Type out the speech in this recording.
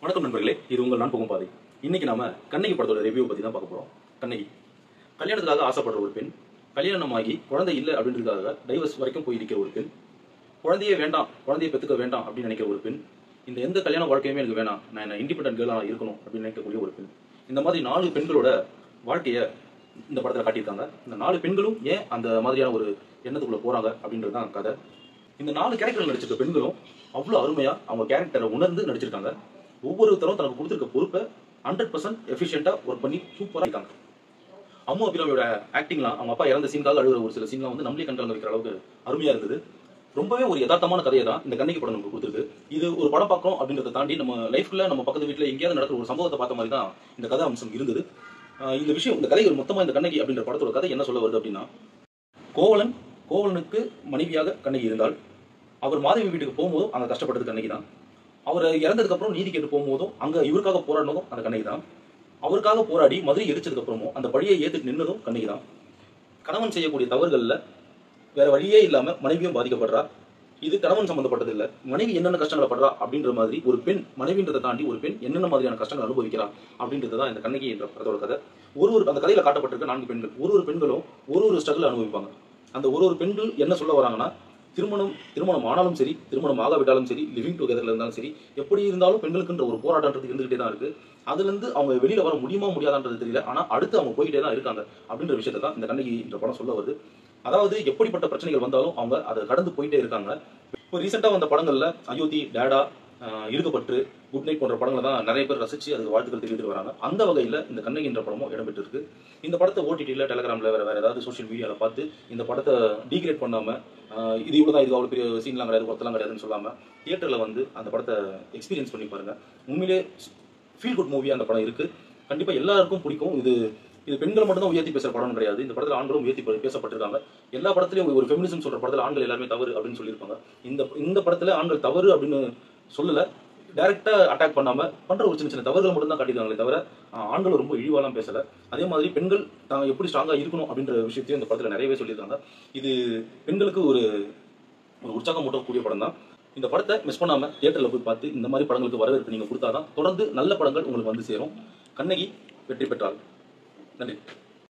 வணக்கம் நண்பர்களே இது உங்கள் நான் போகும் பாதை இன்னைக்கு நாம கண்ணகி படத்தோட ரிவ்யூ பத்தி தான் பார்க்க போறோம் கண்ணகி கல்யாணத்துக்காக ஆசைப்படுற ஒரு பெண் கல்யாணமாகி குழந்தை இல்லை அப்படின்றதுக்காக டைவர்ஸ் வரைக்கும் போய் இருக்கிற ஒரு பெண் குழந்தையே வேண்டாம் குழந்தையை பெற்றுக்க வேண்டாம் அப்படின்னு நினைக்கிற ஒரு பெண் இந்த எந்த கல்யாண வாழ்க்கையுமே எனக்கு வேணாம் நான் என்ன இண்டிபெண்டன்ட் கேர்ளாக இருக்கணும் அப்படின்னு நினைக்கக்கூடிய ஒரு பெண் இந்த மாதிரி நாலு பெண்களோட வாழ்க்கையை இந்த படத்தில் காட்டியிருக்காங்க இந்த நாலு பெண்களும் ஏன் அந்த மாதிரியான ஒரு எண்ணத்துக்குள்ள போறாங்க அப்படின்றது தான் கதை இந்த நாலு கேரக்டர் நடிச்சிருக்க பெண்களும் அவ்வளோ அருமையா அவங்க கேரக்டரை உணர்ந்து நடிச்சிருக்காங்க ஒவ்வொருத்தரும் தனக்கு கொடுத்திருக்க பொறுப்பை ஹண்ட்ரட் பர்சன்ட் எஃபிஷியண்டா ஒர்க் பண்ணி சூப்பரா இருக்காங்க அம்மு அபிராமியோட ஆக்டிங்லாம் அவங்க அப்பா இறந்த சீன்காக அழுகிற ஒரு சில சீன்லாம் வந்து நம்மளே கண்ட்ரோல் வைக்கிற அளவுக்கு அருமையா இருந்தது ரொம்பவே ஒரு யதார்த்தமான கதையை தான் இந்த கண்ணிக்கு படம் நமக்கு கொடுத்துருக்கு இது ஒரு படம் பார்க்கணும் அப்படின்றத தாண்டி நம்ம லைஃப்ல நம்ம பக்கத்து வீட்டில் எங்கேயாவது நடக்கிற ஒரு சம்பவத்தை பார்த்த மாதிரி தான் இந்த கதை அம்சம் இருந்தது ஆஹ் இந்த விஷயம் இந்த கதை ஒரு மொத்தமா இந்த கண்ணகி அப்படின்ற படத்தோட கதை என்ன சொல்ல வருது அப்படின்னா கோவலன் கோவலனுக்கு மனைவியாக கண்ணகி இருந்தால் அவர் மாதவி வீட்டுக்கு போகும்போதும் அங்க கஷ்டப்பட்டது கண்ணகி தான் அவர் இறந்ததுக்கு அப்புறம் நீதி கேட்டு போகும்போதும் அங்க இவருக்காக போராடினதும் அந்த கண்ணகி தான் அவருக்காக போராடி மதுரை எரிச்சதுக்கு அப்புறமும் அந்த பழியை ஏத்துட்டு நின்னதும் கண்ணகி தான் கணவன் செய்யக்கூடிய தவறுகள்ல வேற வழியே இல்லாம மனைவியும் பாதிக்கப்படுறா இது கணவன் சம்பந்தப்பட்டது இல்ல மனைவி என்னென்ன கஷ்டங்களை படுறா அப்படின்ற மாதிரி ஒரு பெண் மனைவின்றதை தாண்டி ஒரு பெண் என்னென்ன மாதிரியான கஷ்டங்கள் அனுபவிக்கிறா அப்படின்றது தான் இந்த கண்ணகி என்ற படத்தோட கதை ஒரு ஒரு அந்த கதையில காட்டப்பட்டிருக்க நான்கு பெண்கள் ஒரு ஒரு பெண்களும் ஒரு ஒரு ஸ்ட்ரகிள் அனுபவிப்பாங்க அந்த ஒரு ஒரு பெண்கள் என்ன சொல்ல வராங்கன்னா திருமணம் திருமணம் ஆனாலும் சரி திருமணம் ஆகாவிட்டாலும் சரி லிவிங் டுகெதர்ல இருந்தாலும் சரி எப்படி இருந்தாலும் பெண்களுக்குன்ற ஒரு போராட்டம்ன்றது இருந்துகிட்டே தான் இருக்கு அதுல இருந்து அவங்க வெளியில வர முடியுமா முடியாதான்றது தெரியல ஆனா அடுத்து அவங்க போயிட்டே தான் இருக்காங்க அப்படின்ற விஷயத்தை தான் இந்த கண்ணகி என்ற படம் சொல்ல வருது அதாவது எப்படிப்பட்ட பிரச்சனைகள் வந்தாலும் அவங்க அதை கடந்து போயிட்டே இருக்காங்க இப்போ ரீசெண்டாக வந்த படங்கள்ல அயோத்தி டேடா ஆஹ் இருக்கப்பட்டு குட் நைட் போன்ற படங்களை தான் நிறைய பேர் ரசிச்சு அதுக்கு வாழ்த்துக்கள் தெரிவித்து வராங்க அந்த வகையில் இந்த கண்ணகி என்ற படமும் இடம்பெற்றிருக்கு இந்த படத்தை ஓடிடியில் டெலகிராமில் வேற வேற ஏதாவது சோஷியல் மீடியாவில் பார்த்து இந்த படத்தை டீக்ரேட் பண்ணாம ஆஹ் இது இவ்வளோ தான் இது அவ்வளோ பெரிய சீன்லாம் கிடையாது ஒருத்தலாம் கிடையாதுன்னு சொல்லாம தியேட்டரில் வந்து அந்த படத்தை எக்ஸ்பீரியன்ஸ் பண்ணி பாருங்க உண்மையிலே ஃபீல் குட் மூவி அந்த படம் இருக்கு கண்டிப்பா எல்லாருக்கும் பிடிக்கும் இது இது பெண்கள் மட்டும் தான் உயர்த்தி பேசுற படம் கிடையாது இந்த படத்துல ஆண்களும் உயர்த்தி பே- பேசப்பட்டிருக்காங்க எல்லா படத்துலயும் ஒரு ஃபெமினிசம் சொல்ற படத்துல ஆண்கள் எல்லாருமே தவறு அப்படின்னு சொல்லியிருப்பாங்க இந்த இந்த படத்துல ஆண்கள் தவறு அப்படின்னு சொல்லல டைரக்டா அட்டாக் பண்ணாம பண்ற ஒரு சின்ன சின்ன தவறுகள் மட்டும் தான் காட்டியிருக்காங்களே தவிர ஆஹ், ஆண்கள் ரொம்ப இழிவாலாம் பேசல அதே மாதிரி பெண்கள் தான் எப்படி ஸ்ட்ராங்கா இருக்கணும் அப்படின்ற விஷயத்தையும் இந்த படத்துல நிறையவே சொல்லியிருக்காங்க இது பெண்களுக்கு ஒரு ஒரு உற்சாகம் மூட்டக்கூடிய படம் தான் இந்த படத்தை மிஸ் பண்ணாம தியேட்டர்ல போய் பார்த்து இந்த மாதிரி படங்களுக்கு வரவேற்பு நீங்க கொடுத்தாதான் தொடர்ந்து நல்ல படங்கள் உங்களுக்கு வந்து சேரும் கண்ணகி வெற்றி பெற்றால் நன்றி